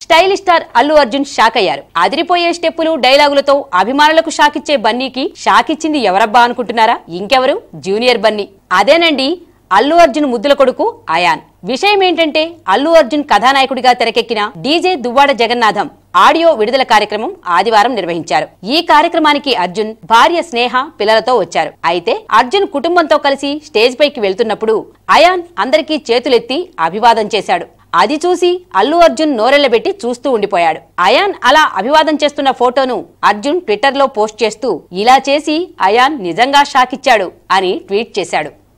stylish star Allu Arjun shock అయ్యారు అదిరిపోయే స్టెప్పులు డైలాగులతో అభిమానులకు షాక్ ఇచ్చే బన్నీకి షాక్ ఇచ్చింది ఎవరబ్బా అనుకుంటున్నారా ఇంకెవరు జూనియర్ బన్నీ అదేనండి అల్లు అర్జున్ ముద్దుల కొడుకు అయాన్ విషయం ఏంటంటే అల్లు అర్జున్ కథానాయకుడిగా తెరకెక్కిన డీజే దువ్వాడ జగన్నాథం ఆడియో విడుదల కార్యక్రమం ఆదివారం నిర్వహించారు ఈ కార్యక్రమానికి అర్జున్ భార్య స్నేహ పిల్లలతో వచ్చారు అయితే అర్జున్ కుటుంబంతో కలిసి స్టేజ్ పైకి వెళ్తున్నప్పుడు అయాన్ అందరికీ చేతులెత్తి అభివాదం చేశాడు అది చూసి అల్లు అర్జున్ నోరెళ్లబెట్టి చూస్తూ ఉండిపోయాడు అయాన్ అలా అభివాదం చేస్తున్న ఫోటోను అర్జున్ ట్విట్టర్ లో పోస్ట్ చేస్తూ ఇలా చేసి అయాన్ నిజంగా షాక్ ఇచ్చాడు అని ట్వీట్ చేశాడు